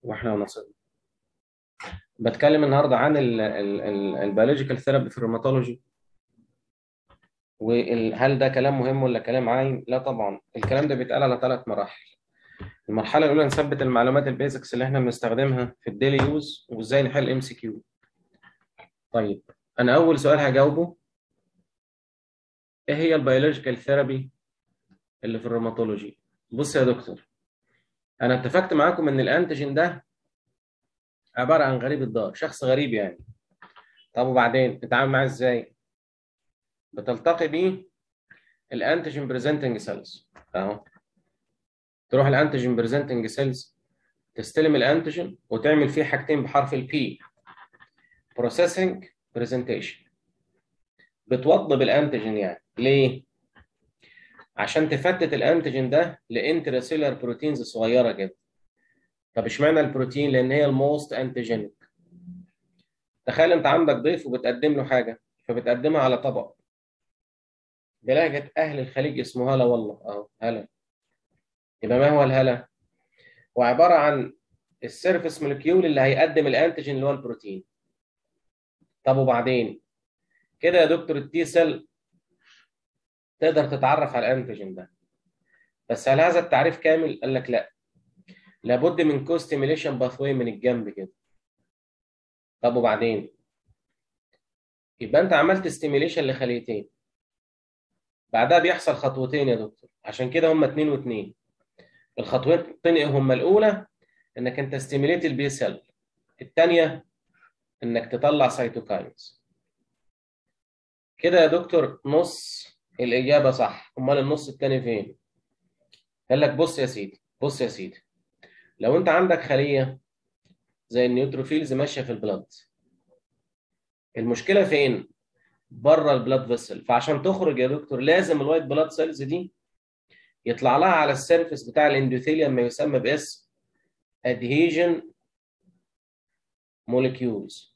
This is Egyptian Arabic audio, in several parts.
واحنا ونصيبنا بتكلم النهارده عن البيولوجيكال ثيرابي في الروماتولوجي وهل ده كلام مهم ولا كلام عايم؟ لا طبعا الكلام ده بيتقال على ثلاث مراحل المرحله الاولى نثبت المعلومات البيزكس اللي احنا بنستخدمها في الديلي يوز وازاي نحل ام سي كيو طيب انا اول سؤال هجاوبه ايه هي البيولوجيكال ثيرابي اللي في الروماتولوجي بص يا دكتور انا اتفقت معاكم ان الانتيجين ده عباره عن غريب الدار شخص غريب يعني طب وبعدين نتعامل معاه ازاي بتلتقي بيه الانتيجين بريزنتنج سيلز اهو تروح الانتيجين بريزنتنج سيلز تستلم الانتيجين وتعمل فيه حاجتين بحرف البي بروسيسنج برزنتيشن بتوضب الانتيجين يعني ليه عشان تفتت الانتيجين ده لانتراسيلر بروتينز صغيره كده طب اشمعنى البروتين لان هي الموست انتيجينيك تخيل انت عندك ضيف وبتقدم له حاجه فبتقدمها على طبق بلهجه اهل الخليج اسمه هلا والله اهو هلا يبقى ما هو الهلا هو عباره عن السيرفيس مولكيول اللي هيقدم الانتيجين اللي هو البروتين طب وبعدين كده يا دكتور التي سيل تقدر تتعرف على الانتيجين ده بس هل هذا التعريف كامل قال لك لا لابد من كو ستيميليشن باثوي من الجنب كده طب وبعدين يبقى انت عملت ستيميليشن لخليتين بعدها بيحصل خطوتين يا دكتور عشان كده هم اتنين واتنين الخطوتين هم الاولى انك انت ستيميليت البي سيل الثانيه انك تطلع سيتوكاينز كده يا دكتور نص الاجابه صح امال النص الثاني فين قال لك بص يا سيدي بص يا سيدي لو انت عندك خليه زي النيوتروفيلز ماشيه في البلد المشكله فين بره البلاد فيسل فعشان تخرج يا دكتور لازم الوايت بلاد سيلز دي يطلع لها على السيرفيس بتاع الاندوثيليوم ما يسمى باسم adhesion molecules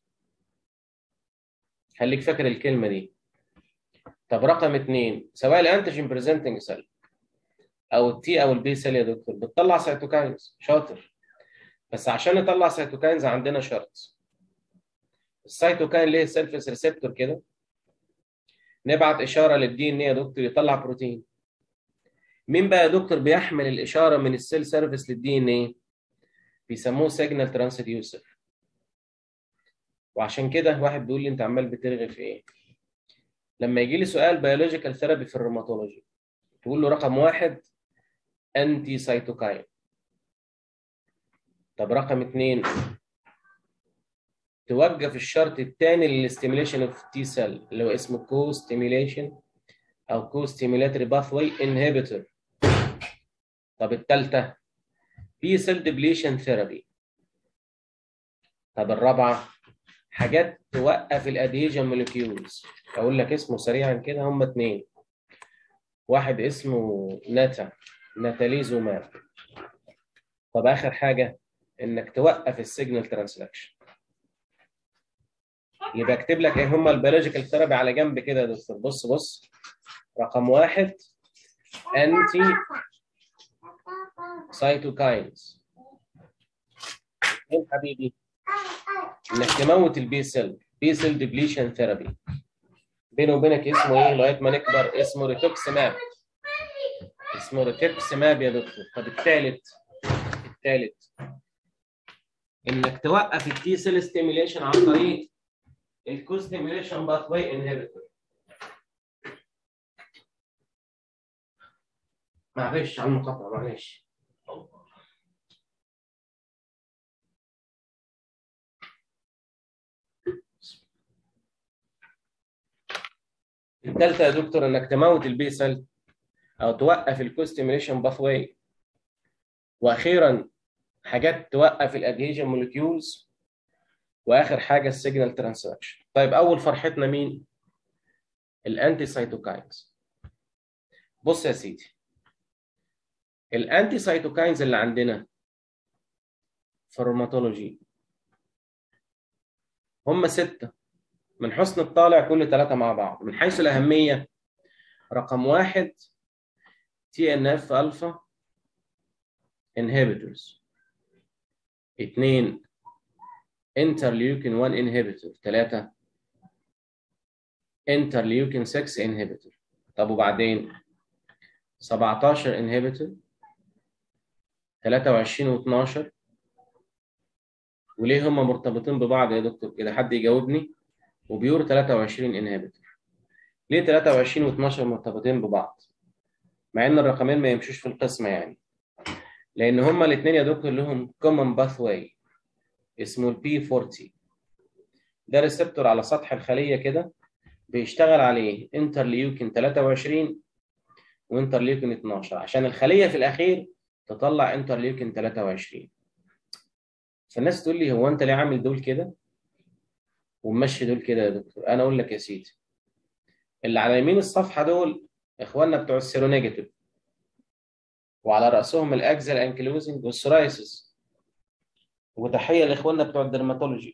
خليك فاكر الكلمه دي طب رقم اثنين سواء الانتيجين بريزنتنج سيل او التي او البي سيل يا دكتور بتطلع سيتوكاينز شاطر بس عشان نطلع سيتوكاينز عندنا شرط السيتوكاين ليه سيرفيس ريسبتور كده نبعت اشاره للدي ان ايه يا دكتور يطلع بروتين مين بقى يا دكتور بيحمل الاشاره من السيل سيرفيس للدي ان ايه بيسموه سيجنال ترانسديوسر وعشان كده واحد بيقول لي انت عمال بترغي في ايه لما يجي لي سؤال بيولوجيكال ثيرابي في الروماتولوجي تقول له رقم واحد انتي سيتوكاين طب رقم اثنين توقف الشرط الثاني للاستيميليشن اوف تي سيل اللي هو اسمه كو ستيميليشن او كو ستيميلاتري باثوي انهبيتور طب الثالثه بي سيل ديبليشن ثيرابي طب الرابعه حاجات توقف الادهيجن مولكيولز اقول لك اسمه سريعا كده هم اثنين واحد اسمه ناتا ناتاليزوماب طب اخر حاجه انك توقف السيجنال ترانسلاكشن يبقى اكتب لك ايه هم البيولوجيكال ثيرابي على جنب كده يا دكتور بص بص رقم واحد انتي سايتوكاينز ايه حبيبي انك تموت البي سيل بي سيل ديبليشن ثيرابي بينه وبينك اسمه ايه لغايه ما نكبر اسمه ريتوكسماب اسمه ريتوكسماب يا دكتور طب الثالث الثالث انك توقف التي سيل ستيميليشن عن طريق الكو ستيميليشن باثواي انهبيتور معلش على المقاطعه معلش الثالثه يا دكتور انك تموت البي سيل او توقف الكوستيميليشن باثواي واخيرا حاجات توقف الادهيجن مولكيولز واخر حاجه السيجنال ترانساكشن طيب اول فرحتنا مين الانتي سيتوكاينز بص يا سيدي الانتي سيتوكاينز اللي عندنا في الروماتولوجي هم سته من حسن الطالع كل ثلاثة مع بعض من حيث الأهمية رقم واحد تي ان اف الفا انهبيتورز اثنين انترليوكين 1 انهبيتور ثلاثة انترليوكين 6 انهبيتور طب وبعدين 17 انهبيتور 23 و12 وليه هم مرتبطين ببعض يا دكتور كده حد يجاوبني وبيور 23 انهبيتور ليه 23 و12 مرتبطين ببعض مع ان الرقمين ما يمشوش في القسمه يعني لان هما الاثنين يا دكتور لهم كومن باثواي اسمه البي 40 ده ريسبتور على سطح الخليه كده بيشتغل عليه انترليوكين 23 وانترليوكين 12 عشان الخليه في الاخير تطلع انترليوكين 23 فالناس تقول لي هو انت ليه عامل دول كده وممشي دول كده يا دكتور انا اقول لك يا سيدي اللي على يمين الصفحه دول اخواننا بتوع السيرونيجاتيف وعلى راسهم الاكزل انكلوزنج والسورايسيس وتحيه لاخواننا بتوع الدرماتولوجي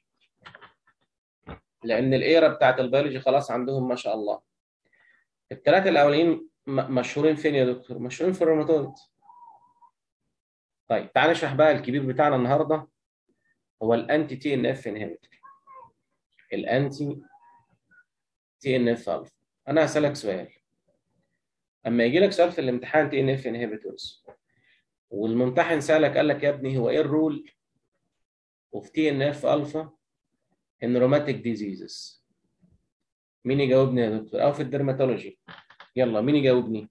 لان الايرا بتاعت البيولوجي خلاص عندهم ما شاء الله الثلاثه الاولين مشهورين فين يا دكتور مشهورين في الروماتويد طيب تعال نشرح بقى الكبير بتاعنا النهارده هو الانتي تي ان اف انهبيتور الانتي تي ان اف الفا انا هسالك سؤال اما يجي لك سؤال في الامتحان تي ان اف انهبيتورز والممتحن سالك قال لك يا ابني هو ايه الرول اوف تي ان اف الفا ان روماتيك ديزيزز مين يجاوبني يا دكتور او في الدرماتولوجي يلا مين يجاوبني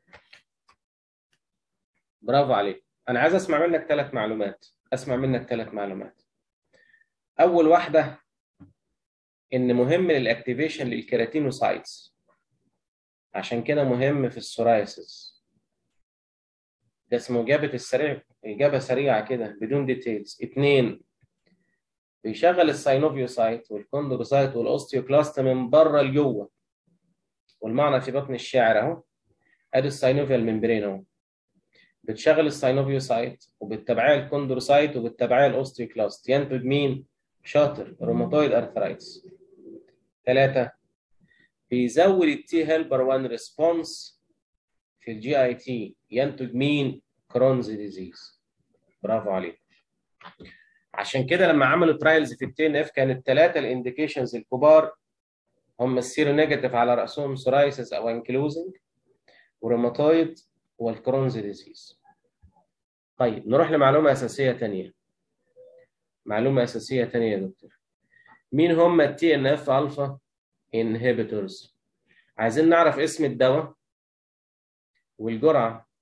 برافو عليك انا عايز اسمع منك ثلاث معلومات اسمع منك ثلاث معلومات اول واحده ان مهم للاكتيفيشن للكيراتينوسايتس عشان كده مهم في السورايسيس ده اسمه إجابة السريع إجابة سريعة كده بدون ديتيلز اتنين بيشغل الساينوفيوسايت والكوندروسايت والأوستيوكلاست من بره لجوه والمعنى في بطن الشاعر أهو أدي الساينوفيال ممبرين أهو بتشغل الساينوفيوسايت وبتتبعها الكوندروسايت وبتتبعها الأوستيوكلاست ينتج مين؟ شاطر روماتويد أرثرايتس ثلاثة بيزود التي هيلبر 1 ريسبونس في الجي اي تي ينتج مين؟ كرونز ديزيز برافو عليك عشان كده لما عملوا ترايلز في التي ان اف كانت ثلاثه الانديكيشنز الكبار هم السيرو نيجاتيف على راسهم سورايسيس او انكلوزنج وروماتويد والكرونز ديزيز طيب نروح لمعلومه اساسيه ثانيه معلومه اساسيه ثانيه يا دكتور مين هم التي ان اف الفا انهبيتورز عايزين نعرف اسم الدواء والجرعه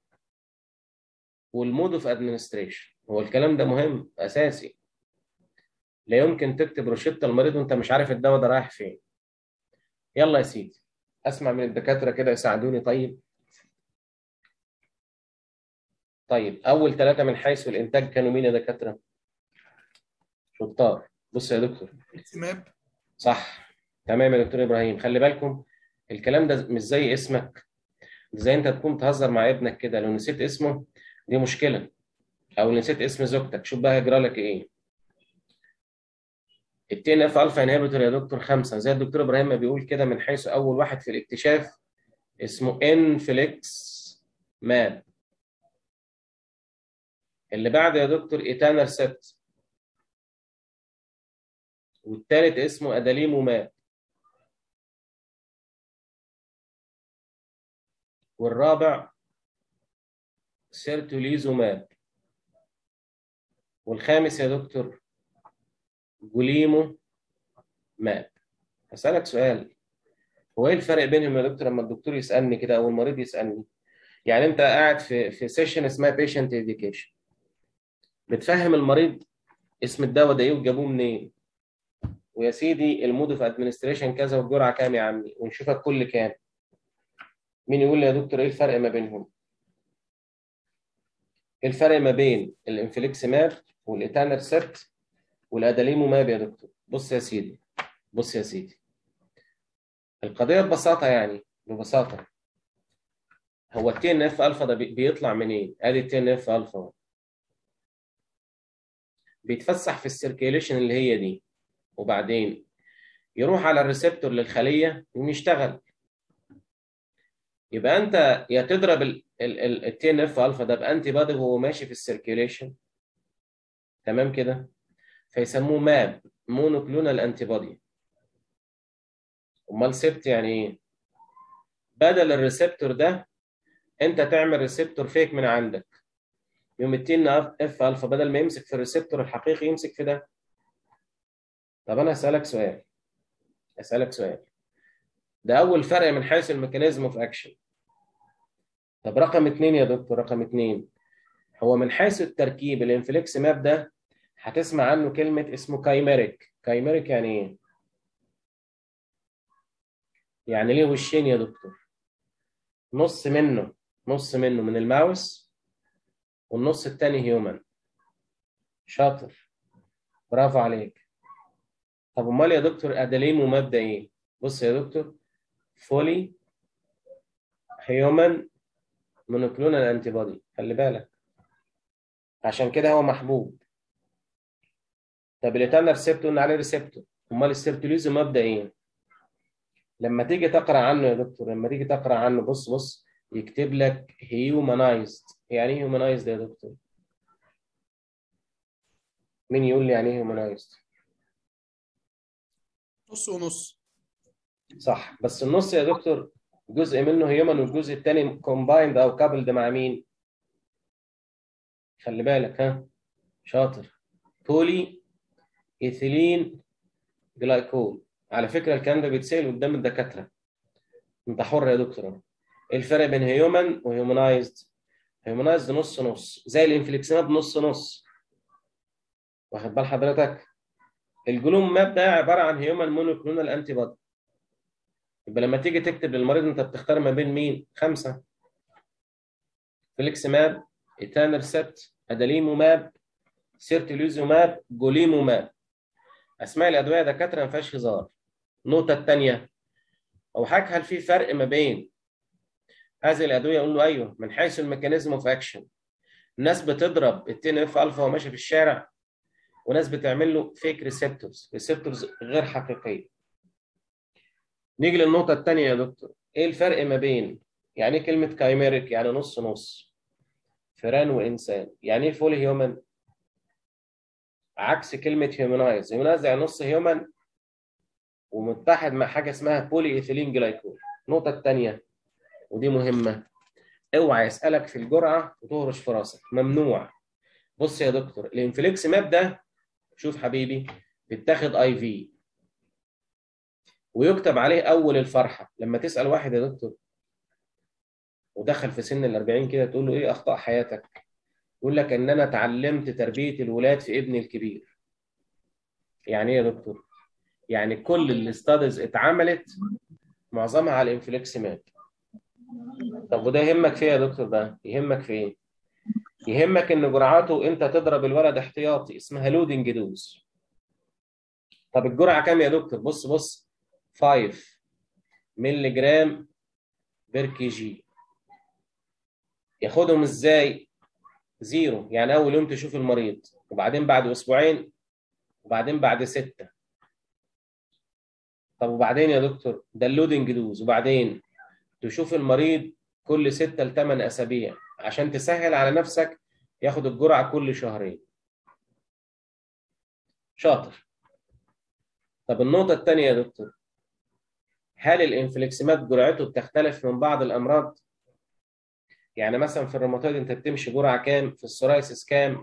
والمود اوف ادمنستريشن هو الكلام ده مهم اساسي لا يمكن تكتب روشته المريض وانت مش عارف الدواء ده رايح فين يلا يا سيدي اسمع من الدكاتره كده يساعدوني طيب طيب اول ثلاثه من حيث الانتاج كانوا مين يا دكاتره شطار بص يا دكتور اكتماب صح تمام يا دكتور ابراهيم خلي بالكم الكلام ده مش زي اسمك زي انت تكون تهزر مع ابنك كده لو نسيت اسمه دي مشكله او نسيت اسم زوجتك شوف بقى هيجرى لك ايه التي ان اف الفا انهبيتور يا دكتور خمسه زي الدكتور ابراهيم ما بيقول كده من حيث اول واحد في الاكتشاف اسمه انفليكس ماب اللي بعده يا دكتور ايتانر ست والثالث اسمه اداليموماب والرابع سيرتوليزوماب والخامس يا دكتور جوليمو ماب هسألك سؤال هو ايه الفرق بينهم يا دكتور لما الدكتور يسألني كده او المريض يسألني يعني انت قاعد في في سيشن اسمها بيشنت اديوكيشن بتفهم المريض اسم الدواء ده ايه وجابوه منين ويا سيدي المود اوف ادمنستريشن كذا والجرعه كام يا عمي ونشوفك كل كام مين يقول لي يا دكتور ايه الفرق ما بينهم ايه الفرق ما بين الانفليكس ماب والايتانر ست والاداليمو ماب يا دكتور بص يا سيدي بص يا سيدي القضيه ببساطه يعني ببساطه هو التي ان اف الفا ده بيطلع منين ادي التي ان اف الفا بيتفسح في السيركيليشن اللي هي دي وبعدين يروح على الريسبتور للخليه ويشتغل يبقى انت يا تضرب التي ان اف الفا ده بانتي بادي وهو ماشي في السيركيليشن تمام كده فيسموه ماب مونوكلونال انتي بودي امال سبت يعني ايه بدل الريسبتور ده انت تعمل ريسبتور فيك من عندك يوم التين اف الفا بدل ما يمسك في الريسبتور الحقيقي يمسك في ده طب انا اسالك سؤال اسالك سؤال ده اول فرق من حيث الميكانيزم اوف اكشن طب رقم اتنين يا دكتور رقم اتنين هو من حيث التركيب الانفليكس ماب ده هتسمع عنه كلمة اسمه كايميريك كايميريك يعني ايه؟ يعني ليه وشين يا دكتور؟ نص منه نص منه من الماوس والنص التاني هيومن شاطر برافو عليك طب امال يا دكتور اداليمو مبدا ايه؟ بص يا دكتور فولي هيومن مونوكلونال انتي بودي خلي بالك عشان كده هو محبوب طب الاتانا ريسبتور قلنا عليه ريسبتور امال السيرتوليزم مبدا ايه؟ لما تيجي تقرا عنه يا دكتور لما تيجي تقرا عنه بص بص يكتب لك هيومنايزد يعني ايه هيومنايزد يا دكتور؟ مين يقول لي يعني ايه هيومنايزد؟ نص ونص صح بس النص يا دكتور جزء منه هيومن والجزء الثاني كومبايند او كابلد مع مين؟ خلي بالك ها شاطر بولي ايثيلين جلايكول على فكره الكلام ده بيتسال قدام الدكاتره انت حر يا دكتور ايه الفرق بين هيومن وهيومنايزد هيومنايزد نص نص زي الانفليكسيماب نص نص واخد بال حضرتك الجلوم ماب ده عباره عن هيومن مونوكلونال انتي بودي يبقى لما تيجي تكتب للمريض انت بتختار ما بين مين خمسه فليكسيماب ايتانرسبت اداليموماب سيرتوليزوماب جوليموماب اسماء الادويه دكاتره ما فيهاش هزار النقطه الثانيه او حاجه هل في فرق ما بين هذه الادويه اقول له ايوه من حيث الميكانيزم اوف اكشن الناس بتضرب التين اف الفا وهو ماشي في الشارع وناس بتعمل له فيك ريسبتورز ريسبتورز غير حقيقيه نيجي للنقطه الثانيه يا دكتور ايه الفرق ما بين يعني ايه كلمه كايميريك يعني نص نص فيران وانسان يعني ايه فول هيومن عكس كلمه هيومنايز هيومنايز يعني نص هيومن ومتحد مع حاجه اسمها بولي ايثيلين جلايكول النقطه الثانيه ودي مهمه اوعى يسالك في الجرعه وتهرش في راسك ممنوع بص يا دكتور الانفليكس ماب ده شوف حبيبي بيتاخد اي في ويكتب عليه اول الفرحه لما تسال واحد يا دكتور ودخل في سن ال 40 كده تقول له ايه اخطاء حياتك يقول لك ان انا اتعلمت تربيه الولاد في ابني الكبير يعني ايه يا دكتور يعني كل الاستادز اتعملت معظمها على الانفليكس ماب طب وده يهمك في ايه يا دكتور ده يهمك في ايه يهمك ان جرعاته انت تضرب الولد احتياطي اسمها لودنج دوز طب الجرعه كام يا دكتور بص بص 5 مللي جرام بير كي جي ياخدهم ازاي زيرو يعني اول يوم تشوف المريض وبعدين بعد اسبوعين وبعدين بعد ستة طب وبعدين يا دكتور ده اللودنج دوز وبعدين تشوف المريض كل ستة لثمان اسابيع عشان تسهل على نفسك ياخد الجرعه كل شهرين شاطر طب النقطه الثانيه يا دكتور هل الانفليكسيمات جرعته بتختلف من بعض الامراض يعني مثلا في الروماتويد انت بتمشي جرعه كام في السورايسيس كام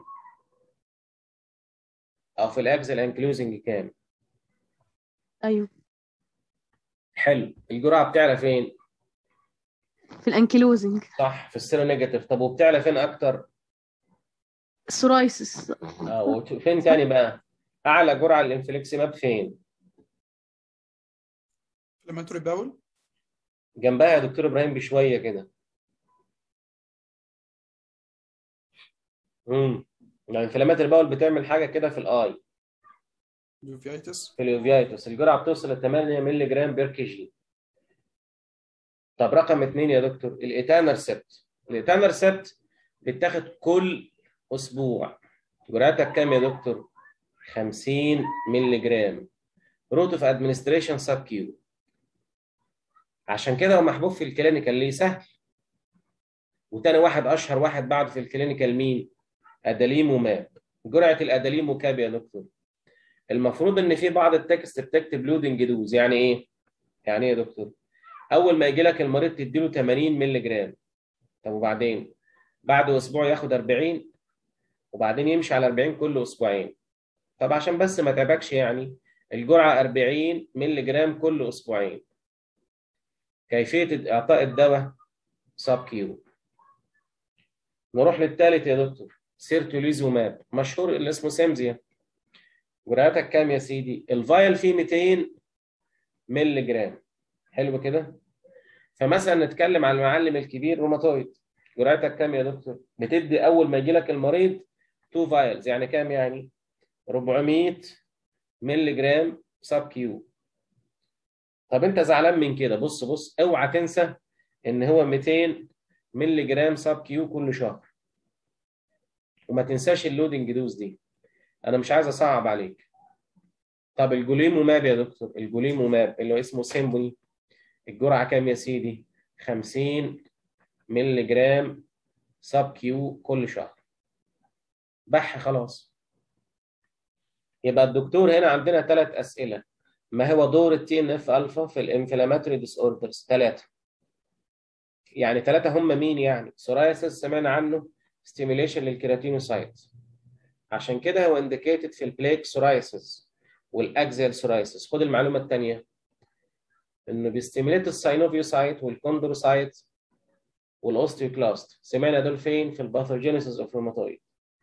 او في الاكزل انكلوزنج كام ايوه حلو الجرعه بتعلى فين في الانكيلوزنج صح في السيرو نيجاتيف طب وبتعلى فين اكتر السورايسيس اه وت- فين تاني بقى اعلى جرعه للانفليكسيماب فين فلامنتوري باول جنبها يا دكتور ابراهيم بشويه كده امم يعني انفلامات البول بتعمل حاجه كده في الاي يوفيتس في اليوفيايتس الجرعه بتوصل ل 8 مللي جرام بير كي جي طب رقم اثنين يا دكتور الايتانرسبت الايتانرسبت بيتاخد كل اسبوع جرعتك كام يا دكتور 50 مللي جرام روت اوف ادمنستريشن سب كيو عشان كده هو محبوب في الكلينيكال ليه سهل وتاني واحد اشهر واحد بعده في الكلينيكال مين اداليموماب جرعه الاداليموكاب يا دكتور المفروض ان في بعض التكست بتكتب لودنج دوز يعني ايه يعني ايه يا دكتور اول ما يجي لك المريض تديله 80 مللي جرام طب وبعدين بعد اسبوع ياخد 40 وبعدين يمشي على 40 كل اسبوعين طب عشان بس ما تعبكش يعني الجرعه 40 مللي جرام كل اسبوعين كيفيه اعطاء الدواء سب كيو نروح للثالث يا دكتور سيرتوليزوماب مشهور اللي اسمه سيمزيا جرعتك كام يا سيدي الفايل فيه 200 مللي جرام حلو كده فمثلا نتكلم على المعلم الكبير روماتويد جرعتك كام يا دكتور بتدي اول ما يجي لك المريض 2 فايلز يعني كام يعني 400 مللي جرام سب كيو طب انت زعلان من كده بص بص اوعى تنسى ان هو 200 مللي جرام سب كيو كل شهر وما تنساش اللودنج دوز دي انا مش عايز اصعب عليك طب الجوليموماب يا دكتور الجوليموماب اللي هو اسمه سيمبوني الجرعه كام يا سيدي 50 مللي جرام سب كيو كل شهر بح خلاص يبقى الدكتور هنا عندنا ثلاث اسئله ما هو دور التي ان اف الفا في الانفلاماتوري ديس اوردرز ثلاثه يعني ثلاثه هم مين يعني سورايسيس سمعنا عنه ستيميليشن للكيراتينوسايت عشان كده هو انديكيتد في البليك سورايسيس والاكزيال سورايسيس خد المعلومه الثانيه انه بيستيميليت الساينوفيوسايت والكوندروسايت والاوستيوكلاست سمعنا دول فين في الباثوجينيسيس اوف روماتويد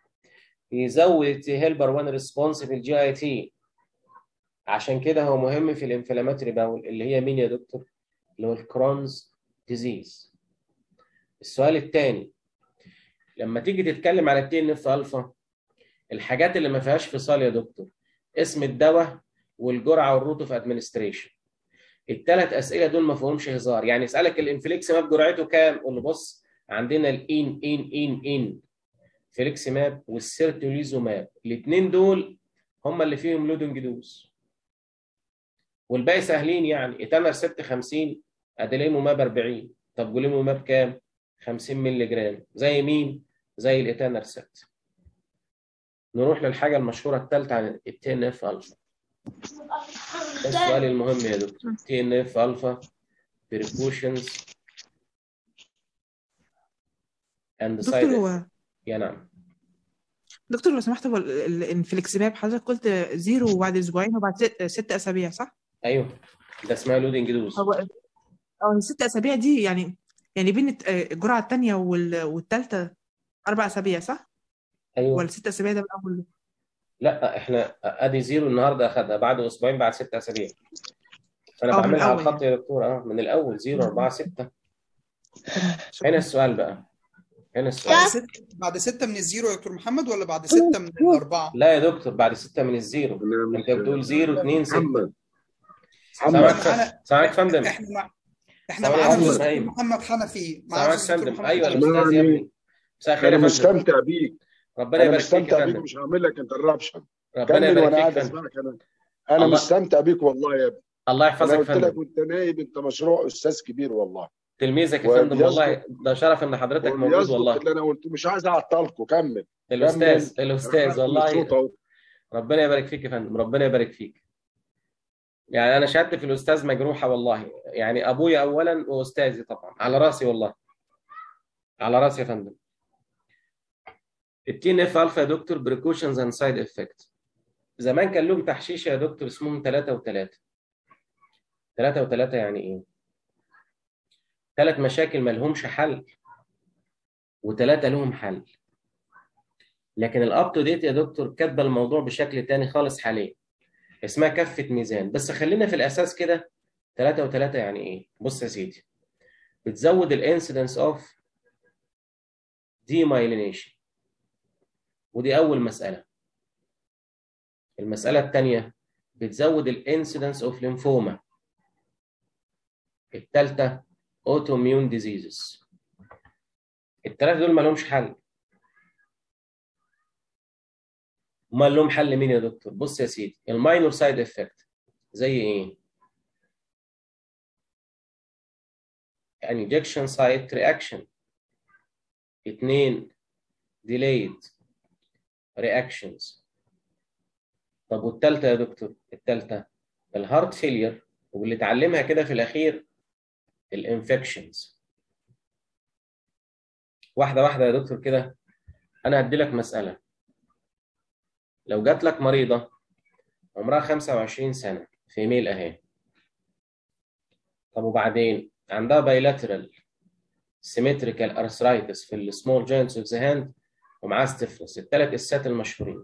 يزود التي هيلبر 1 ريسبونس في الجي اي تي عشان كده هو مهم في الانفلاماتوري باول اللي هي مين يا دكتور اللي هو الكرونز ديزيز السؤال الثاني لما تيجي تتكلم على التي ان اف الفا الحاجات اللي ما فيهاش فصال يا دكتور اسم الدواء والجرعه والروت اوف ادمنستريشن الثلاث اسئله دول ما فيهمش هزار يعني يسالك الانفليكس ماب جرعته كام قول له بص عندنا الان ان ان ان فليكس ماب والسيرتوليزوماب الاثنين دول هم اللي فيهم لودنج دوز والباقي سهلين يعني اتامر 6 50 اديليموماب 40 طب جوليموماب كام 50 مللي جرام زي مين زي الاتانر 6 نروح للحاجه المشهوره الثالثه عن التي ان اف الفا ده السؤال المهم يا دكتور تي ان اف الفا بريكوشنز اند دكتور سايد هو يا نعم دكتور لو سمحت هو ال- ال- الانفليكسيماب حضرتك قلت زيرو بعد اسبوعين وبعد ست, ست اسابيع صح؟ ايوه ده اسمها لودنج دوز هو اه الست اسابيع دي يعني يعني بين الت- آه، الجرعه الثانيه والثالثه اربع اسابيع صح؟ ايوه ولا ست اسابيع ده من اول لا احنا ادي زيرو النهارده اخدها بعد اسبوعين بعد ست اسابيع انا اه من بعملها على الاول الخط يا دكتور اه من الاول زيرو 4 6 تمام هنا شكرا السؤال بقى هنا السؤال بعد ستة بعد ستة من الزيرو يا دكتور محمد ولا بعد ستة من الأربعة؟ لا يا دكتور بعد ستة من الزيرو أنا انت مش بتقول زيرو 2 6 محمد سامعك محمد احنا فندم معانا سامعك فندم احنا مع احنا سامعك معانا فندم الدكتور ايوه محمد حنفي معانا سامعك الدكتور فندم محمد ايوه حنفي الاستاذ يا اسمعني ابني مساء الخير انا يا فندم مستمتع بيك ربنا انا يبارك فيك يا مستمتع بيك فندم مش هعمل لك انتربشن ربنا كمل يبارك وانا فيك قاعد فندم اسمعك انا انا الله مستمتع بيك والله يا ابني الله انا يحفظك قلت لك فندم وانت نايم انت مشروع استاذ كبير والله تلميذك يا فندم والله وبيصدق ده شرف ان حضرتك موجود وبيصدق والله اللي انا قلته مش عايز اعطلكم كمل الاستاذ كمل انا الاستاذ قاعد والله مبسوط اهو ربنا يبارك فيك يا فندم ربنا يبارك فيك يعني انا شهادتي في الاستاذ مجروحه والله يعني ابويا اولا واستاذي طبعا على راسي والله على راسي يا فندم التين اف الفا يا دكتور بريكوشنز اند سايد افكت زمان كان لهم تحشيش يا دكتور اسمهم ثلاثة وثلاثة ثلاثة وثلاثة يعني ايه؟ ثلاث مشاكل ما لهمش حل وثلاثة لهم حل لكن الاب تو ديت يا دكتور كاتبه الموضوع بشكل تاني خالص حاليا اسمها كفة ميزان بس خلينا في الاساس كده ثلاثة وثلاثة يعني ايه؟ بص يا سيدي بتزود الانسيدنس اوف demyelination ودي اول مسألة المسألة الثانية بتزود الانسيدنس اوف ليمفوما الثالثة autoimmune diseases الثلاثة دول ما لهمش حل امال لهم حل مين يا دكتور بص يا سيدي الماينور سايد افكت زي ايه injection site reaction اتنين delayed رياكشنز طب والتالتة يا دكتور التالتة الهارت فيلير واللي اتعلمها كده في الأخير الانفكشنز واحدة واحدة يا دكتور كده أنا هدي لك مسألة لو جات لك مريضة عمرها 25 سنة فيميل أهي طب وبعدين عندها بايلاترال سيمتريكال ارثرايتس في السمول جوينتس اوف ذا هاند ومعاها ستيفنس الثلاث اسات المشهورين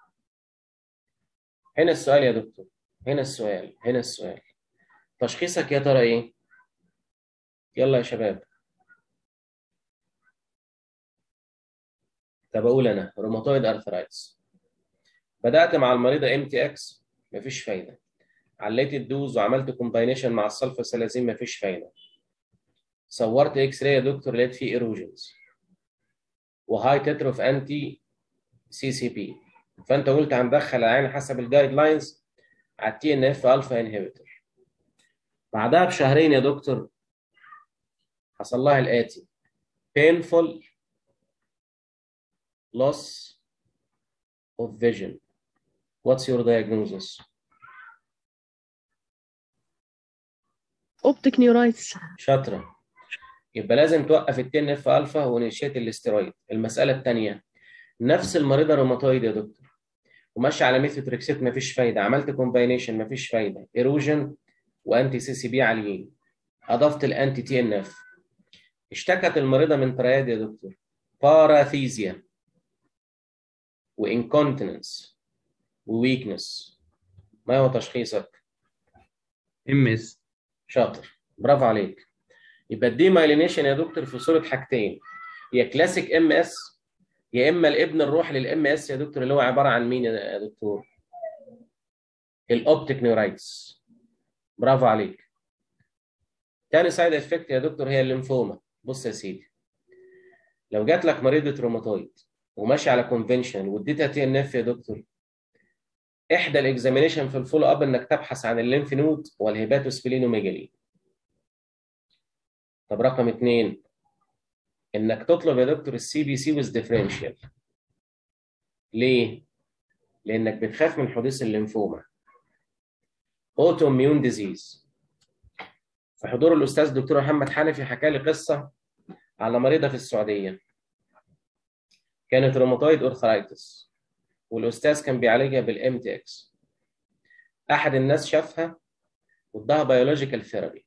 هنا السؤال يا دكتور هنا السؤال هنا السؤال تشخيصك يا ترى ايه يلا يا شباب طب اقول انا روماتويد ارثرايتس بدات مع المريضه ام تي اكس مفيش فايده عليت الدوز وعملت كومباينيشن مع السلفاسلازين مفيش فايده صورت اكس راي يا دكتور لقيت فيه ايروجنز وهاي تتر اوف انتي سي سي بي فانت قلت هندخل العين حسب الجايد لاينز على التي ان اف الفا انهبيتور بعدها بشهرين يا دكتور حصل لها الاتي painful loss of vision what's your diagnosis اوبتيك نيورايتس شاطره يبقى لازم توقف التن اف الفا ونشيت الاسترويد المساله الثانيه نفس المريضه روماتويد يا دكتور وماشي على ميثوتريكسيت مفيش فايده عملت كومباينيشن مفيش فايده ايروجن وانتي سي سي بي عاليين اضفت الانتي تي ان اف اشتكت المريضه من ترياد يا دكتور باراثيزيا وانكونتيننس وويكنس ما هو تشخيصك؟ ام اس شاطر برافو عليك يبقى الدي مايلينيشن يا دكتور في صوره حاجتين يا كلاسيك ام اس يا اما الابن الروح للام اس يا دكتور اللي هو عباره عن مين يا دكتور؟ الاوبتيك نيورايتس برافو عليك تاني سايد افكت يا دكتور هي الليمفوما بص يا سيدي لو جات لك مريضه روماتويد وماشي على كونفنشن واديتها تي ان اف يا دكتور احدى الاكزامينيشن في الفولو اب انك تبحث عن الليمف نود والهيباتوسبلينوميجالي طب رقم اثنين انك تطلب يا دكتور السي بي سي ويز ديفرنشال ليه؟ لانك بتخاف من حدوث الليمفوما اوتو اميون ديزيز في حضور الاستاذ الدكتور محمد حنفي حكى لي قصه على مريضه في السعوديه كانت روماتويد اورثرايتس والاستاذ كان بيعالجها بالام تي اكس احد الناس شافها واداها بيولوجيكال ثيرابي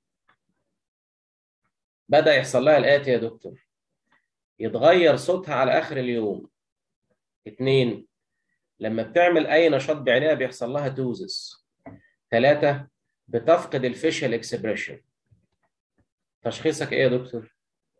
بدا يحصل لها الاتي يا دكتور يتغير صوتها على اخر اليوم اثنين لما بتعمل اي نشاط بعينيها بيحصل لها توزس ثلاثة بتفقد الفيشل اكسبريشن تشخيصك ايه يا دكتور؟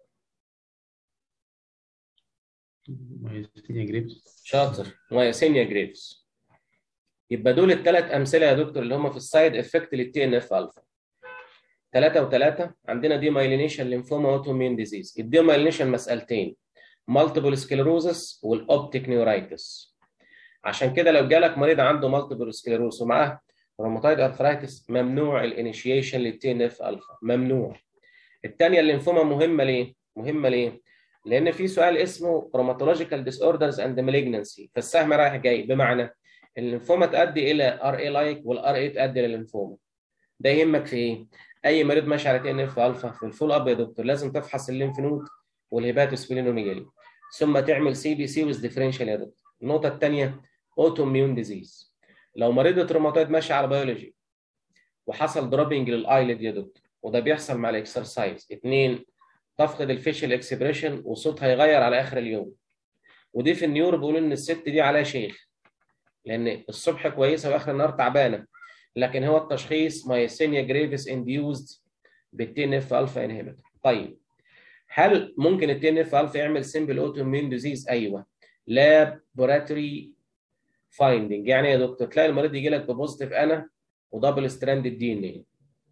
مايستينيا جريبس شاطر مايسينيا جريفز يبقى دول الثلاث امثله يا دكتور اللي هم في السايد افكت للتي ان اف الفا ثلاثة وثلاثة عندنا دي مايلينيشن ليمفوما اوتومين ديزيز الدي مايلينيشن مسألتين مالتيبل سكليروزس والاوبتيك نيورايتس عشان كده لو جالك مريض عنده مالتيبل سكليروز ومعاه روماتويد ارثرايتس ممنوع الانيشيشن للتي ان اف الفا ممنوع الثانيه الليمفوما مهمه ليه مهمه ليه لان في سؤال اسمه روماتولوجيكال ديس اوردرز اند مالجنسي فالسهم رايح جاي بمعنى الليمفوما تؤدي الى ار اي لايك والار اي تؤدي للليمفوما ده يهمك في ايه اي مريض ماشي على تي ان اف الفا في الفول اب يا دكتور لازم تفحص الليمف نود والهيباتوسبلينوميجالي ثم تعمل سي بي سي ويز ديفرنشال يا دكتور النقطه الثانيه اوتو اميون ديزيز لو مريضه روماتويد ماشي على بيولوجي وحصل دروبنج للايلid يا دكتور وده بيحصل مع الاكسرسايز اثنين تفقد الفيشل اكسبريشن وصوتها يغير على اخر اليوم ودي في النيور بيقولوا ان الست دي عليها شيخ لان الصبح كويسه واخر النهار تعبانه لكن هو التشخيص مايسينيا جريفيس انديوزد بالتي ان اف الفا انهبيتور طيب هل ممكن التي ان اف الفا يعمل سمبل اوتو اميون ديزيز ايوه لابوراتوري فايندنج يعني يا دكتور تلاقي المريض يجي لك ببوزيتيف انا ودبل ستراند الدي ان ايه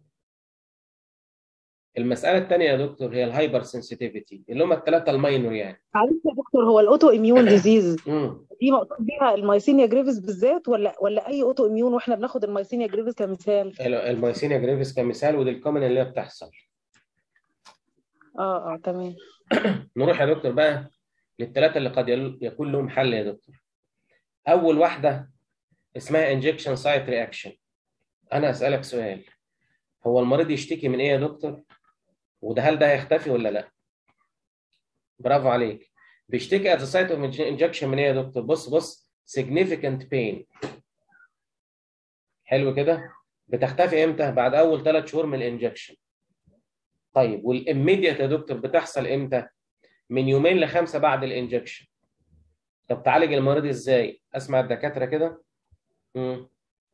المساله الثانيه يا دكتور هي الهايبر سنسيتيفيتي اللي هم الثلاثه الماينور يعني معلش يا دكتور هو الاوتو اميون ديزيز امم دي مقصود بيها المايسينيا جريفيس بالذات ولا ولا اي اوتو اميون واحنا بناخد المايسينيا جريفيس كمثال المايسينيا جريفيس كمثال ودي الكومن اللي هي بتحصل اه اه تمام نروح يا دكتور بقى للثلاثه اللي قد يل- يكون لهم حل يا دكتور اول واحده اسمها انجكشن سايت رياكشن انا اسالك سؤال هو المريض يشتكي من ايه يا دكتور وده هل ده هيختفي ولا لا برافو عليك بيشتكي at the site of injection من ايه يا دكتور بص بص significant pain حلو كده بتختفي امتى بعد اول ثلاث شهور من الانجكشن طيب والاميديت يا دكتور بتحصل امتى من يومين لخمسه بعد الانجكشن طب تعالج المريض ازاي اسمع الدكاتره كده مم.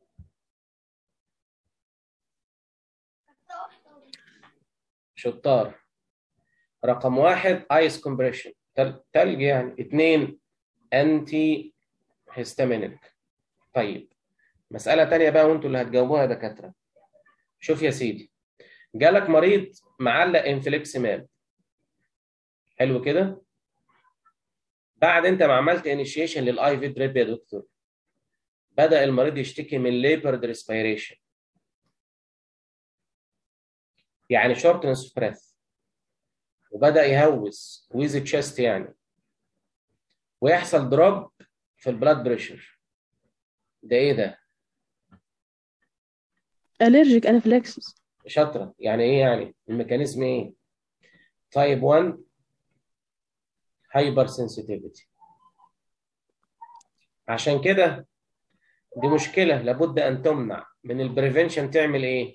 شطار رقم واحد ايس كومبريشن تلج يعني اثنين انتي هيستامينيك طيب مسألة تانية بقى وانتوا اللي هتجاوبوها يا دكاترة شوف يا سيدي جالك مريض معلق انفليكسيماب حلو كده بعد انت ما عملت انيشيشن للاي في دريب يا دكتور بدأ المريض يشتكي من ليبرد ريسبيريشن يعني شورتنس اوف بريث وبدأ يهوس ويز تشيست يعني ويحصل دروب في البلاد بريشر ده ايه ده؟ allergic anaphylaxis شاطرة يعني ايه يعني؟ الميكانيزم ايه؟ تايب 1 هايبر سنسيتيفيتي عشان كده دي مشكلة لابد أن تمنع من البريفنشن تعمل إيه؟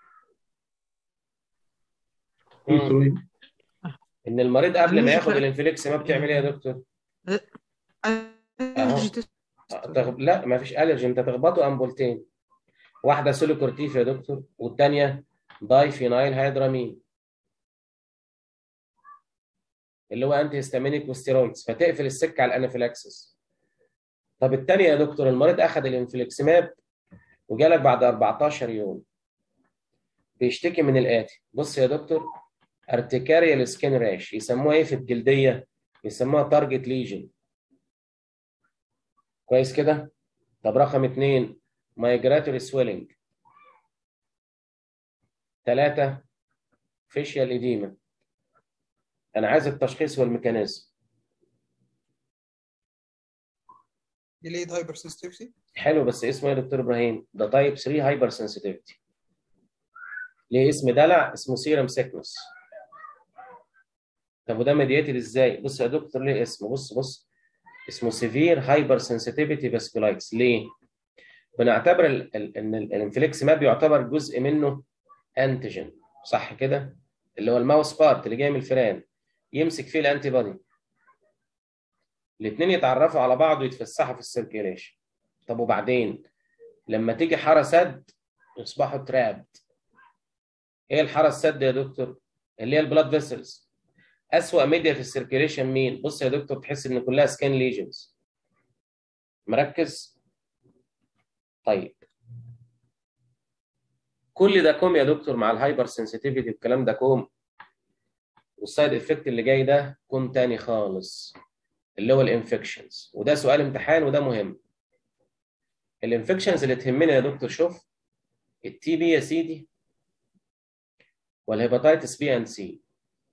مم. كنترول إن المريض قبل ما allergic ياخد لا. الانفليكس ما بتعمل إيه يا دكتور؟ allergy test. تغ... لا ما فيش ألرجي أنت تخبطه أمبولتين واحدة سيلوكورتيف يا دكتور والتانية داي فينايل هيدرامين اللي هو انتي هيستامينيك وستيرويدز فتقفل السكة على الانافيلاكسس طب التانية يا دكتور المريض أخذ الانفليكسماب وجالك بعد 14 يوم بيشتكي من الآتي بص يا دكتور ارتكاريال سكين راش يسموها ايه في الجلدية؟ يسموها تارجت ليجن كويس كده؟ طب رقم اثنين مايجراتوري سويلنج ثلاثة فيشيال إديما أنا عايز التشخيص والميكانيزم delayed hypersensitivity حلو بس اسمه ايه يا دكتور ابراهيم؟ ده تايب 3 هايبر سنسيتيفيتي. ليه اسم دلع؟ اسمه سيرم سيكنس. طب وده ميدياتد ازاي؟ بص يا دكتور ليه اسمه؟ بص بص اسمه سيفير هايبر سنسيتيفيتي فاسكولايتس ليه؟ بنعتبر ال- ال- ان ال- الانفليكس ماب يعتبر جزء منه انتيجين صح كده؟ اللي هو الماوس بارت اللي جاي من الفئران يمسك فيه الانتي بودي. الاثنين يتعرفوا على بعض ويتفسحوا في السيركيليشن. طب وبعدين لما تيجي حاره سد يصبحوا تراب ايه الحاره السد يا دكتور اللي هي البلاد فيسلز اسوأ ميديا في السيركيليشن مين بص يا دكتور تحس ان كلها سكان ليجنز مركز طيب كل ده كوم يا دكتور مع الهايبر سنسيتيفيتي والكلام ده كوم والسايد افكت اللي جاي ده كوم تاني خالص اللي هو الانفكشنز وده سؤال امتحان وده مهم الانفكشنز اللي تهمنا يا دكتور شوف التي بي يا سيدي والهيباتيتس بي اند سي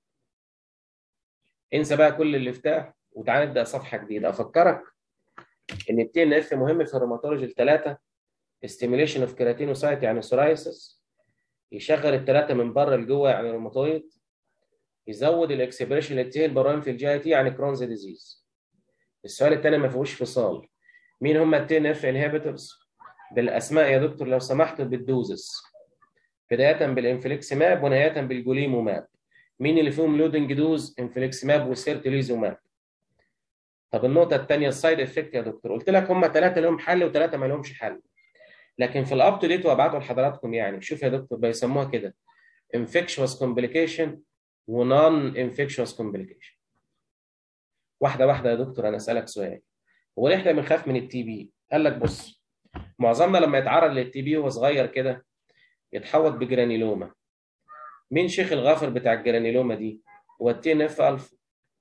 انسى بقى كل اللي فتاه وتعالى نبدا صفحه جديده افكرك ان التي ان اف مهم في الروماتولوجي الثلاثه ستيميليشن اوف كيراتينوسايت يعني سورايسس يشغل الثلاثه من بره لجوه يعني روماتويد يزود الاكسبريشن للتي البرايم في الجي تي يعني كرونز ديزيز السؤال الثاني ما فيهوش فصال مين هم التي ان اف انهبيتورز بالاسماء يا دكتور لو سمحت بالدوزس بدايه بالانفليكسماب ونهايه بالجوليموماب مين اللي فيهم لودنج دوز انفليكسماب وسيرتوليزوماب طب النقطه الثانيه السايد افكت يا دكتور قلت لك هم ثلاثه لهم حل وثلاثه ما لهمش حل لكن في الاب تو ديت وابعته لحضراتكم يعني شوف يا دكتور بيسموها كده انفكشوس كومبليكيشن ونون انفكشوس كومبليكيشن واحده واحده يا دكتور انا اسالك سؤال هو ليه احنا بنخاف من التي بي قال لك بص معظمنا لما يتعرض للتي بي وهو صغير كده يتحوط بجرانيلوما مين شيخ الغافر بتاع الجرانيلوما دي هو التي ان اف الفا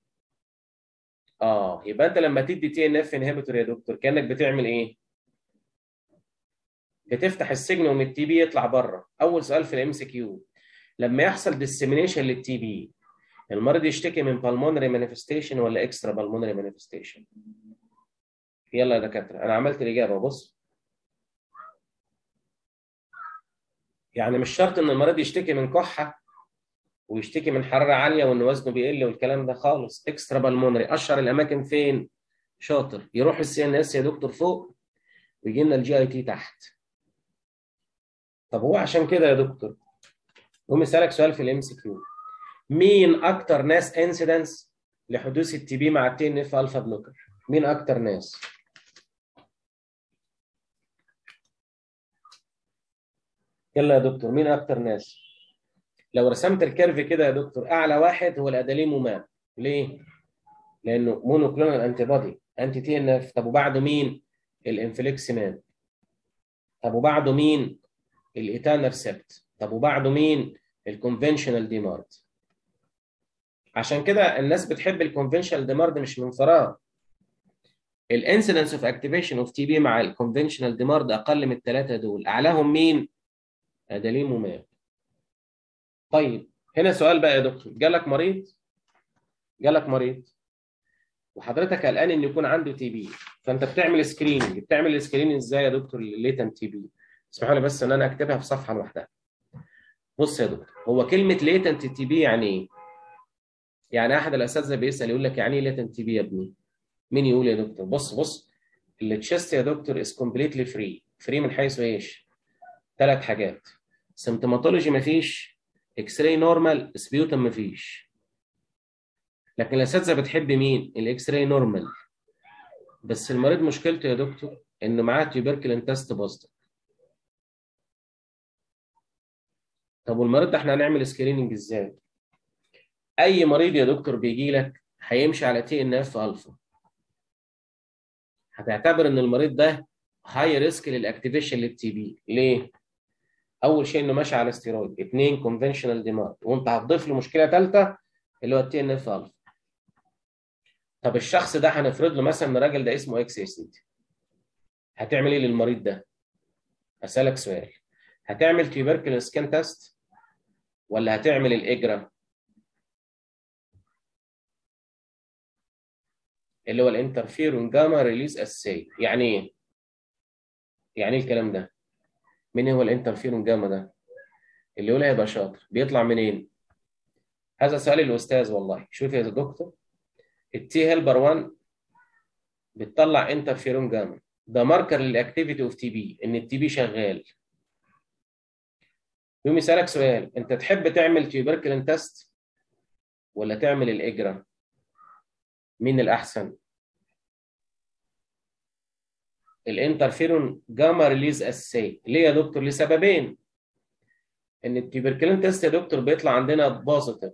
اه يبقى انت لما تدي تي ان اف انهبيتور يا دكتور كانك بتعمل ايه بتفتح السجن ومن التي بي يطلع بره اول سؤال في الام سي كيو لما يحصل ديسيمينيشن للتي بي المريض يشتكي من بالمونري مانيفستيشن ولا اكسترا بالمونري مانيفستيشن يلا يا دكاتره انا عملت الاجابه بص يعني مش شرط ان المريض يشتكي من كحه ويشتكي من حراره عاليه وان وزنه بيقل والكلام ده خالص اكسترا بالمونري اشهر الاماكن فين شاطر يروح السي ان اس يا دكتور فوق ويجي لنا الجي اي تي تحت طب هو عشان كده يا دكتور قوم اسالك سؤال في الام سي كيو مين اكتر ناس انسيدنس لحدوث التي بي مع التي ان اف الفا بلوكر مين اكتر ناس يلا يا دكتور مين اكتر ناس لو رسمت الكيرف كده يا دكتور اعلى واحد هو الاداليموماب ليه لانه مونوكلونال انتي بودي انتي تي ان اف طب وبعده مين الانفليكسيماب طب وبعده مين الايتانرسبت طب وبعده مين الكونفنشنال ديمارد عشان كده الناس بتحب الكونفنشنال ديمارد مش من فراغ الانسيدنس اوف اكتيفيشن اوف تي بي مع الكونفنشنال ديمارد اقل من الثلاثه دول اعلاهم مين اداليموماب طيب هنا سؤال بقى يا دكتور جالك مريض جالك مريض وحضرتك قلقان ان يكون عنده تي بي فانت بتعمل سكريننج بتعمل السكريننج ازاي يا دكتور للليتنت تي بي اسمحوا لي بس ان انا اكتبها في صفحه لوحدها بص يا دكتور هو كلمه ليتنت تي بي يعني ايه يعني احد الاساتذه بيسال يقول لك يعني ايه ليتنت تي بي يا ابني مين يقول يا دكتور بص بص التشست يا دكتور از كومبليتلي فري فري من حيث ايش ثلاث حاجات سيمتوماتولوجي مفيش اكس راي نورمال سبيوتم مفيش لكن الاساتذه بتحب مين الاكس راي نورمال بس المريض مشكلته يا دكتور انه معاه تيوبركلين تيست بوزيتيف طب والمريض ده احنا هنعمل سكريننج ازاي اي مريض يا دكتور بيجي لك هيمشي على تي ان اف الفا هتعتبر ان المريض ده هاي ريسك للاكتيفيشن للتي بي ليه اول شيء انه ماشي على ستيرويد اثنين كونفنشنال ديمارد وانت هتضيف له مشكله ثالثه اللي هو التي ان اف الفا طب الشخص ده هنفرض له مثلا ان الراجل ده اسمه اكس اس دي هتعمل ايه للمريض ده اسالك سؤال هتعمل تيوبركل سكان تيست ولا هتعمل الاجرا اللي هو الانترفيرون جاما ريليز اساي يعني ايه يعني ايه الكلام ده مين هو الانترفيرون جاما ده اللي يقولها يبقى شاطر بيطلع منين هذا سؤال الاستاذ والله شوف يا دكتور التي هيلبر 1 بتطلع انترفيرون جاما ده ماركر للاكتيفيتي اوف تي بي ان التي بي شغال يوم يسالك سؤال انت تحب تعمل تيوبركلين تيست ولا تعمل الاجرا مين الاحسن الانترفيرون جاما ريليز اساي ليه يا دكتور لسببين ان التيوبركلين تيست يا دكتور بيطلع عندنا بوزيتيف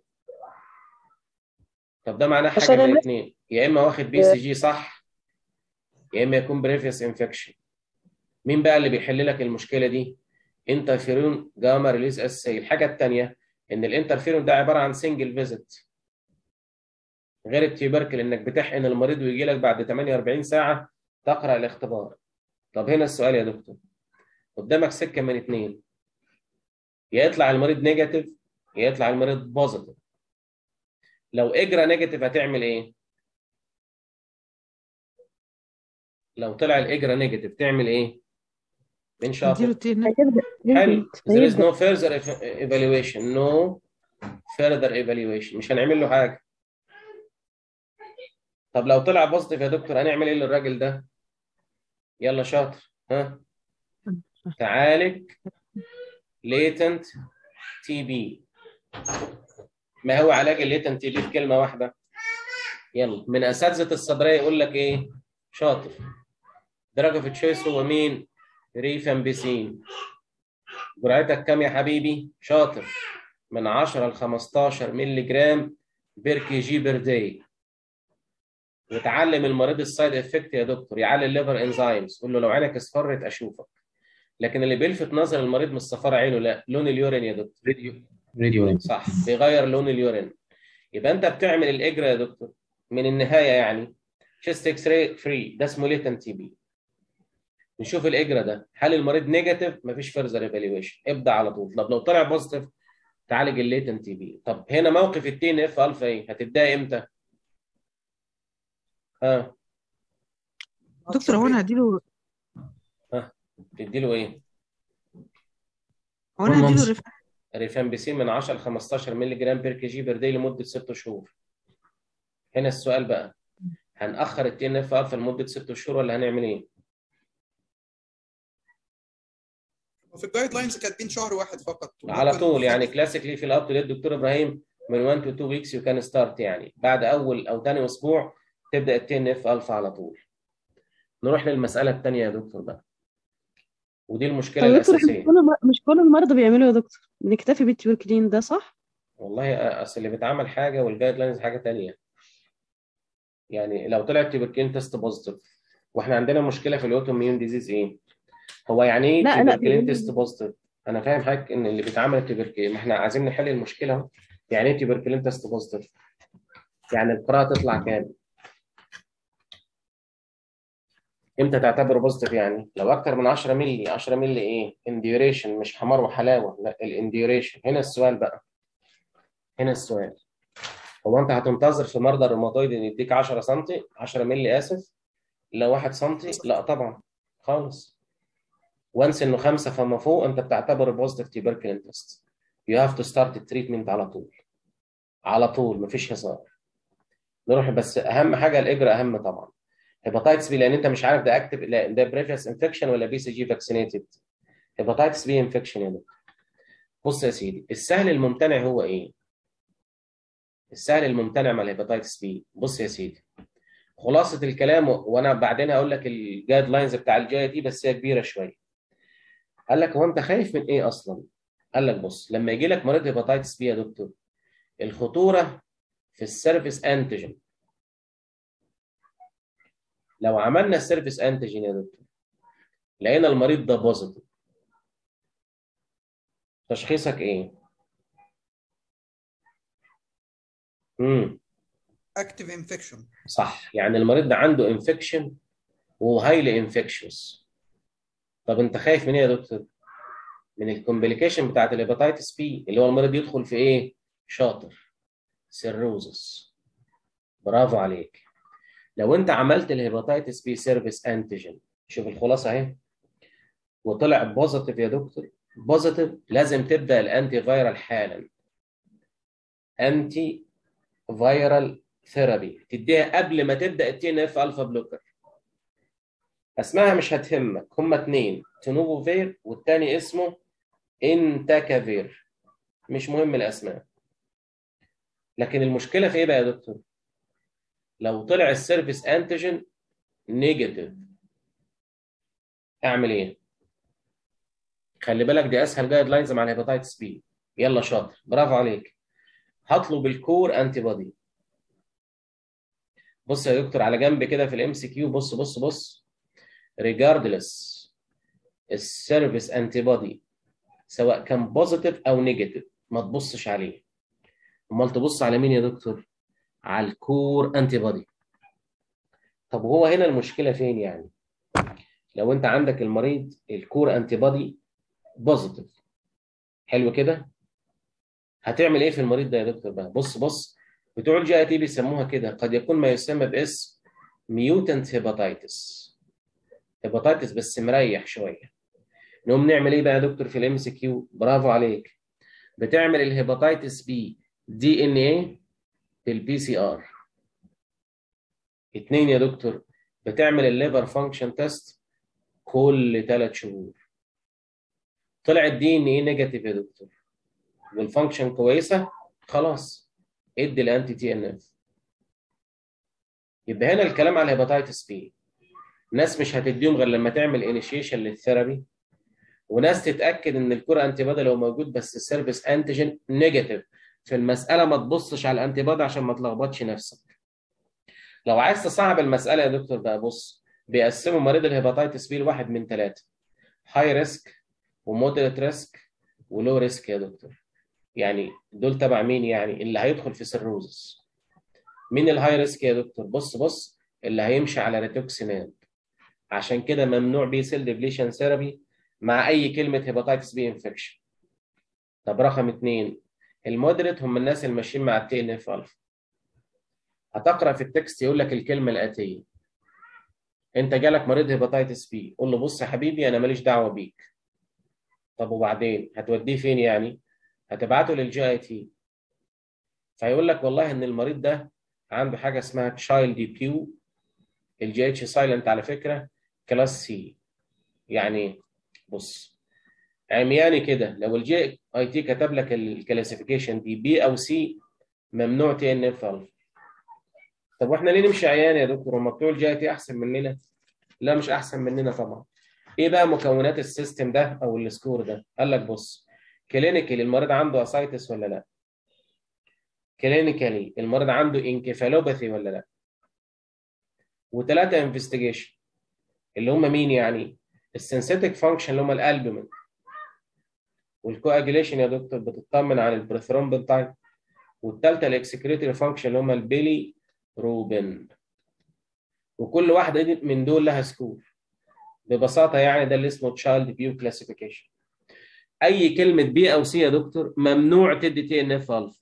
طب ده معناه حاجه عشان من الناس- الاثنين يا اما واخد بي سي جي صح يا اما يكون بريفيوس انفكشن مين بقى اللي بيحل لك المشكله دي انترفيرون جاما ريليز اساي الحاجه الثانيه ان الانترفيرون ده عباره عن سنجل فيزيت غير التيوبركل انك بتحقن المريض ويجي لك بعد 48 ساعه تقرا الاختبار طب هنا السؤال يا دكتور قدامك سكه من اثنين يا يطلع المريض نيجاتيف يا يطلع المريض بوزيتيف لو اجرى نيجاتيف هتعمل ايه لو طلع الاجرى نيجاتيف تعمل ايه من نديله شاطر التي ان هيبدأ حلو يبدأ there is هيبدأ no further evaluation no further evaluation مش هنعمل له حاجه طب لو طلع بوزيتيف يا دكتور هنعمل ايه للراجل ده يلا شاطر ها تعالج latent تي بي ما هو علاج الليتنت تي بي في كلمه واحده يلا من اساتذه الصدريه يقول لك ايه شاطر درجه في تشويس هو مين ريفامبيسين جرعتك كام يا حبيبي شاطر من 10 ل 15 مللي جرام بير كي جي بير داي وتعلم المريض السايد افكت يا دكتور يعلي الليفر انزيمز قول له لو عينك اصفرت اشوفك لكن اللي بيلفت نظر المريض من الصفار عينه لا لون اليورين يا دكتور راديو راديو صح بيغير لون اليورين يبقى انت بتعمل الاجرا يا دكتور من النهايه يعني شيست اكس راي فري ده اسمه ليتن تي بي نشوف الاجرا ده هل المريض نيجاتيف مفيش فيرزر ايفالويشن ابدا على طول طب لو طلع بوزيتيف تعالج الليتن تي بي طب هنا موقف التي ان اف الفا ايه هتبدا امتى ها دكتور هو انا هديله تديله ايه؟ هو انا قول هديله ممس. رف... ريفامبيسين من 10 ل 15 مللي جرام بير كي جي بير داي لمده 6 شهور. هنا السؤال بقى هنأخر التي ان اف الفا لمده 6 شهور ولا هنعمل ايه؟ وفي الجايد لاينز كاتبين شهر واحد فقط على وممكن طول يعني نخفف. كلاسيكلي في الاب تو ديت دكتور ابراهيم من 1 تو 2 ويكس يو كان ستارت يعني بعد اول او ثاني اسبوع تبدا التي ان اف الفا على طول. نروح للمساله الثانيه يا دكتور بقى. ودي المشكله طب يا دكتور احنا مش الاساسيه. كل الم- مش كل المرضى بيعملوا يا دكتور بنكتفي بالتيوركلين ده صح؟ والله اصل اللي بيتعمل حاجه والجايد لاينز حاجه ثانيه. يعني لو طلع تيبركين تيست بوزيتيف واحنا عندنا مشكله في الاوتو ميون ديزيز ايه؟ هو يعني ايه لا لا تيبركلين بيقولوا تيست بوزيتيف؟ انا فاهم حضرتك ان اللي بيتعمل التيبركلين ما احنا عايزين نحل المشكله اهو. يعني ايه تيبركلين تيست بوزيتيف؟ يعني القراءه تطلع كام؟ امتى تعتبره بوزيتيف يعني؟ لو اكتر من 10 مللي 10 مللي ايه؟ انديوريشن مش حمار وحلاوه لا الانديوريشن هنا السؤال بقى هنا السؤال هو انت هتنتظر في مرضى الروماتويد ان يديك 10 سم 10 مللي اسف لو 1 سم لا طبعا خالص وانس انه خمسه فما فوق انت بتعتبر بوزيتيف تيبركلين تيست يو هاف تو ستارت التريتمنت على طول على طول مفيش هزار نروح بس اهم حاجه الاجراء اهم طبعا هيباتايتس بي لان انت مش عارف ده اكتف لا ده بريفيوس انفكشن ولا بي سي جي فاكسينيتد هيباتايتس بي انفكشن يا دكتور بص يا سيدي السهل الممتنع هو ايه؟ السهل الممتنع مع الهيباتايتس بي بص يا سيدي خلاصه الكلام و- وانا بعدين هقول لك الجايد لاينز بتاع الجايه دي بس هي كبيره شويه قال لك هو انت خايف من ايه اصلا؟ قال لك بص لما يجي لك مريض هيباتايتس بي يا دكتور الخطوره في السيرفيس انتيجين لو عملنا السيرفيس انتيجين يا دكتور لقينا المريض ده بوزيتيف تشخيصك ايه؟ امم اكتف انفكشن صح يعني المريض ده عنده انفكشن وهايلي انفكشوس طب انت خايف من ايه يا دكتور؟ من الكومبليكيشن بتاعت الهيباتيتس بي اللي هو المريض يدخل في ايه؟ شاطر سيروزس برافو عليك لو انت عملت الهيباتيتس بي سيرفيس انتيجين شوف الخلاصه اهي وطلع بوزيتيف يا دكتور بوزيتيف لازم تبدا الانتي فايرال حالا انتي فايرال ثيرابي تديها قبل ما تبدا التي ان اف الفا بلوكر اسمها مش هتهمك هما اتنين تنوفوفير والتاني اسمه انتاكافير مش مهم الاسماء لكن المشكله في ايه بقى يا دكتور لو طلع السيرفيس انتيجين نيجاتيف اعمل ايه خلي بالك دي اسهل جايد لاينز مع الهيباتيتس بي يلا شاطر برافو عليك هطلب الكور انتي بودي بص يا دكتور على جنب كده في الام سي كيو بص بص بص ريجاردلس السيرفيس انتي بودي سواء كان بوزيتيف او نيجاتيف ما تبصش عليه امال تبص على مين يا دكتور على الكور انتي بودي طب هو هنا المشكله فين يعني لو انت عندك المريض الكور انتي بودي بوزيتيف حلو كده هتعمل ايه في المريض ده يا دكتور بقى بص بص بتوع الجي اي تي بيسموها كده قد يكون ما يسمى باسم ميوتنت هيباتيتس هيباتيتس بس مريح شويه نقوم نعمل ايه بقى يا دكتور في الام سي كيو برافو عليك بتعمل الهيباتيتس بي دي ان ايه بالبي سي ار اتنين يا دكتور بتعمل الليفر فانكشن تيست كل ثلاث شهور طلع الدي ان ايه نيجاتيف يا دكتور والفانكشن كويسه خلاص ادي الانتي تي ان اف يبقى هنا الكلام على الهيباتيتس بي ناس مش هتديهم غير لما تعمل انيشيشن للثيرابي وناس تتاكد ان الكور انتي بودي لو موجود بس السيرفيس انتيجين نيجاتيف في المساله ما تبصش على الانتي بودي عشان ما تلخبطش نفسك لو عايز تصعب المساله يا دكتور بقى بص بيقسموا مريض الهيباتيتس بي لواحد من ثلاثه هاي ريسك ومودريت ريسك ولو ريسك يا دكتور يعني دول تبع مين يعني اللي هيدخل في سيروزس مين الهاي ريسك يا دكتور بص بص اللي هيمشي على ريتوكسيماب عشان كده ممنوع بي سيل ديبليشن ثيرابي مع اي كلمه هيباتيتس بي انفكشن طب رقم اثنين المودريت هم الناس اللي ماشيين مع التي ان اف الفا هتقرا في التكست يقول لك الكلمه الاتيه انت جالك مريض هيباتيتس بي قول له بص يا حبيبي انا ماليش دعوه بيك طب وبعدين هتوديه فين يعني هتبعته للجي اي تي فيقول لك والله ان المريض ده عنده حاجه اسمها تشايلد بيو الجي اتش سايلنت على فكره كلاس سي يعني بص عمياني كده لو الجي اي تي كتب لك الكلاسيفيكيشن دي بي او سي ممنوع تي ان اف الفا طب واحنا ليه نمشي عيان يا دكتور هم بتوع الجي اي تي احسن مننا لا مش احسن مننا طبعا ايه بقى مكونات السيستم ده او السكور ده قال لك بص كلينيكال المريض عنده اسايتس ولا لا كلينيكالي المريض عنده انكفالوباثي ولا لا وثلاثه انفستيجيشن اللي هم مين يعني السنسيتك فانكشن اللي هم الالبومين والكواجيليشن يا دكتور بتطمن على البروثرومبين تايب والثالثه الاكسكريتوري فانكشن اللي هم البيلي روبين وكل واحده من دول لها سكور ببساطه يعني ده اللي اسمه تشايلد بيو كلاسيفيكيشن اي كلمه بي او سي يا دكتور ممنوع تدي تي ان اف الفا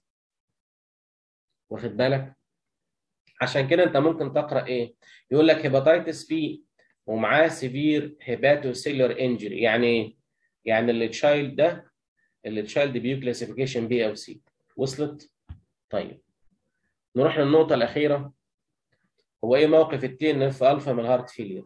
واخد بالك عشان كده انت ممكن تقرا ايه يقول لك هيباتيتس بي ومعاه سيفير هيباتوسيلر انجري يعني ايه يعني اللي تشايلد ده اللي تشايلد بيو كلاسيفيكيشن بي او سي وصلت طيب نروح للنقطه الاخيره هو ايه موقف التي ان اف الفا من الهارت فيلير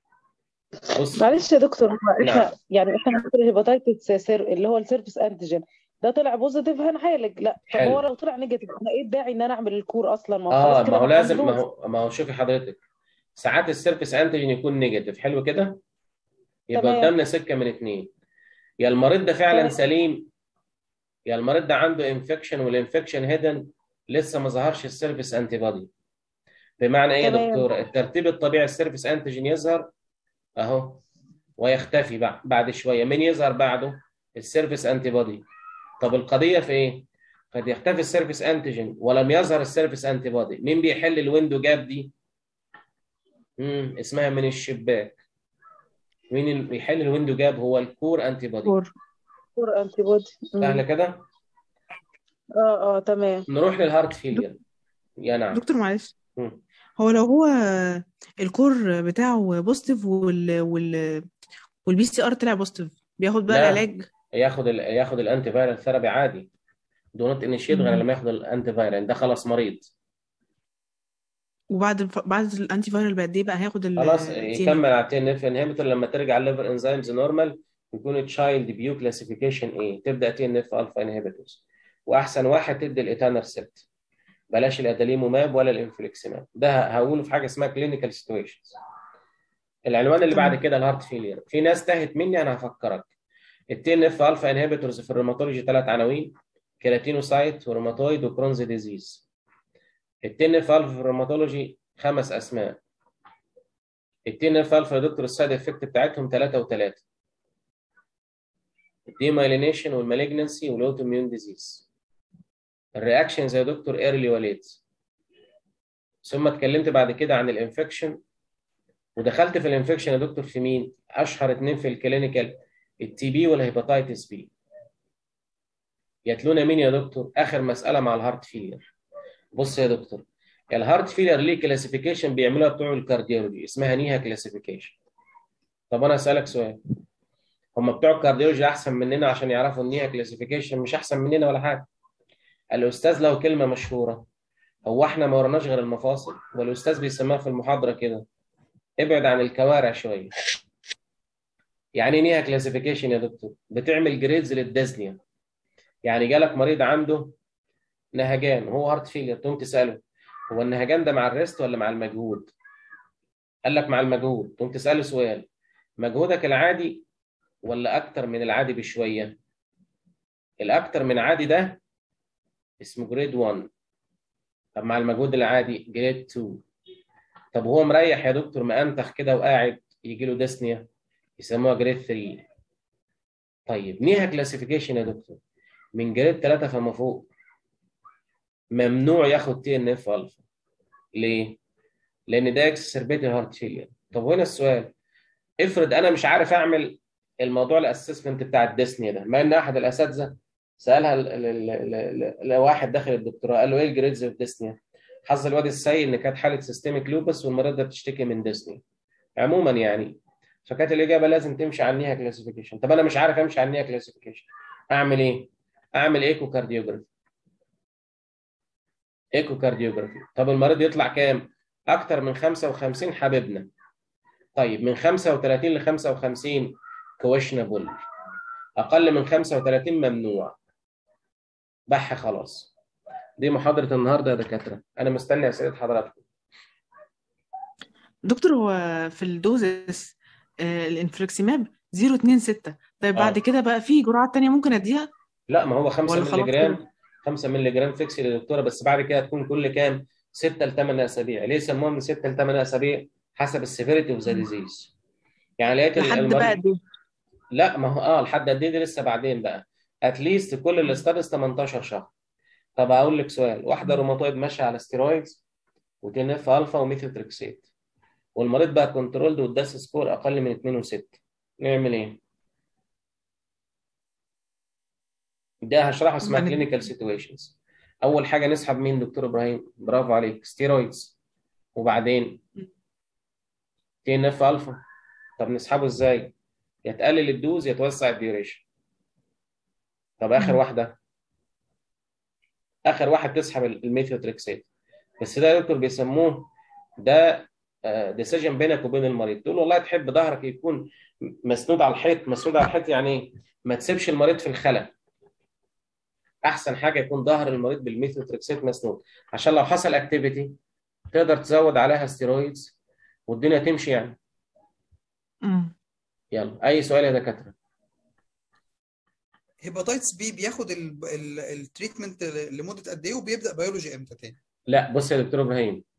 بص معلش يا دكتور هو نعم. احنا يعني احنا هنقول الهيباتيتس سير اللي هو السيرفس انتيجين ده طلع بوزيتيف هنعالج لا طب حلو. هو لو طلع نيجاتيف انا ايه الداعي ان انا اعمل الكور اصلا ما هو اه خلاص كده ما هو أنا لازم ما هندوز. هو ما هو شوفي حضرتك ساعات السيرفس انتيجين يكون نيجاتيف حلو كده يبقى تمام. قدامنا سكه من اتنين يا المريض ده فعلا تمام. سليم يا المريض ده عنده انفكشن والانفكشن هيدن لسه ما ظهرش السيرفس انتي بودي بمعنى ايه يا تمام. دكتور الترتيب الطبيعي السيرفس انتيجين يظهر اهو ويختفي بع- بعد شويه مين يظهر بعده السيرفس انتي بودي طب القضيه في ايه قد يختفي السيرفس انتيجين ولم يظهر السيرفس انتي بودي مين بيحل الويندو جاب دي امم اسمها من الشباك مين اللي بيحل الويندو جاب هو الكور انتي بودي كور كور انتي بودي سهله كده اه اه تمام نروح للهارت فيلير يا نعم دكتور معلش مم. هو لو هو الكور بتاعه بوزيتيف وال وال والبي سي ار طلع بوزيتيف بياخد بقى لا. العلاج ياخد ال... ياخد الانتي فايرال ثيرابي عادي دونت انيشيت غير مم. لما ياخد الانتي فايرال ده خلاص مريض وبعد الف... بعد الانتي فايرال بقد ايه بقى هياخد ال خلاص تاني؟ يكمل على التي ان اف انهبيتور لما ترجع الليفر انزيمز نورمال يكون تشايلد بيو كلاسيفيكيشن ايه تبدا تي ان اف الفا انهبيتورز واحسن واحد تدي الاتانرسبت بلاش الاداليموماب ولا الانفليكسيماب ده هقوله في حاجه اسمها كلينيكال سيتويشنز العنوان اللي بعد تمام. كده الهارت فيلير في ناس تاهت مني انا هفكرك التي ان اف الفا انهبيتورز في الروماتولوجي ثلاث عناوين كيراتينوسايت وروماتويد وكرونز ديزيز التي ان اف الفا في الروماتولوجي خمس اسماء التي ان اف الفا يا دكتور السايد افكت بتاعتهم ثلاثه وثلاثه الديمايلينيشن والمالجنسي والاوتوميون ديزيز الرياكشنز يا دكتور ايرلي وليت ثم اتكلمت بعد كده عن الانفكشن ودخلت في الانفكشن يا دكتور في مين؟ اشهر اثنين في الكلينيكال التي بي والهيباتيتس بي يتلونا مين يا دكتور؟ اخر مساله مع الهارت فيلير بص يا دكتور الهارت فيلير ليه كلاسيفيكيشن بيعملوها بتوع الكارديولوجي اسمها نيها كلاسيفيكيشن طب انا اسالك سؤال هم بتوع الكارديولوجي احسن مننا عشان يعرفوا النيها كلاسيفيكيشن مش احسن مننا ولا حاجه الاستاذ له كلمه مشهوره هو احنا ما ورناش غير المفاصل والاستاذ بيسميها في المحاضره كده ابعد عن الكوارع شويه يعني ايه نيها كلاسيفيكيشن يا دكتور بتعمل جريدز للديزنيا يعني جالك مريض عنده نهجان هو هارت فيلير تقوم تساله هو النهجان ده مع الريست ولا مع المجهود قال لك مع المجهود تقوم تساله سؤال مجهودك العادي ولا اكتر من العادي بشويه الاكتر من عادي ده اسمه جريد 1 طب مع المجهود العادي جريد 2 طب هو مريح يا دكتور مأنتخ كده وقاعد يجي له ديسنيا يسموها جريد 3 طيب نيها كلاسيفيكيشن يا دكتور من جريد 3 فما فوق ممنوع ياخد تي ان اف الفا ليه؟ لان ده اكسسربيت هارت فيلير طب وهنا السؤال افرض انا مش عارف اعمل الموضوع الاسسمنت بتاع الديسنيا ده مع ان احد الاساتذه سالها ل- ل- ل- ل- لواحد داخل الدكتوراه قال له ايه الجريدز في ديسنيا؟ حظ الواد السيء ان كانت حاله سيستميك لوبس والمريض ده بتشتكي من ديسنيا عموما يعني فكانت الاجابه لازم تمشي على النيها كلاسيفيكيشن طب انا مش عارف امشي على النيها كلاسيفيكيشن اعمل ايه اعمل ايكو كارديوجرافي ايكو كارديوجرافي طب المريض يطلع كام اكتر من 55 حبيبنا طيب من 35 ل 55 كويشنبل اقل من 35 ممنوع بح خلاص دي محاضرة النهارده يا دكاترة انا مستني اسئلة حضراتكم دكتور هو في الدوزس آه، الانفليكسيماب 026 طيب بعد اه كده بقى في جرعات تانية ممكن اديها لا ما هو 5 ولا مللي خلاص جرام كده 5 مللي جرام فيكس يا دكتورة بس بعد كده تكون كل كام 6 ل 8 اسابيع ليه سموها من 6 ل 8 اسابيع حسب السيفيريتي اوف ذا مم. ديزيز يعني لقيت ال- لحد بقى المريض قد ايه لا ما هو اه لحد قد ايه دي لسه بعدين بقى اتليست كل مم. الاستادس 18 شهر طب اقول لك سؤال واحده مم. روماتويد ماشيه على ستيرويدز وتي ان اف الفا وميثوتريكسيت والمريض بقى كنترولد والداس سكور اقل من 2 و6 نعمل ايه؟ ده هشرحه اسمها هندي كلينيكال سيتويشنز اول حاجه نسحب مين دكتور ابراهيم برافو عليك ستيرويدز وبعدين تي ان اف الفا طب نسحبه ازاي؟ يا تقلل الدوز يا توسع الديوريشن طب اخر مم. واحده اخر واحد تسحب الميثوتريكسيت بس ده يا دكتور بيسموه ده ديسيجن بينك وبين المريض تقول له والله تحب ظهرك يكون مسنود على الحيط مسنود على الحيط يعني ايه ما تسيبش المريض في الخلا احسن حاجه يكون ظهر المريض بالميثوتريكسيت مسنود عشان لو حصل اكتيفيتي تقدر تزود عليها ستيرويدز والدنيا تمشي يعني مم. يلا اي سؤال يا دكاتره هيباتيتس بي بياخد ال- ال- التريتمنت لمده قد ايه وبيبدا بيولوجي امتى تاني لا بص يا دكتور ابراهيم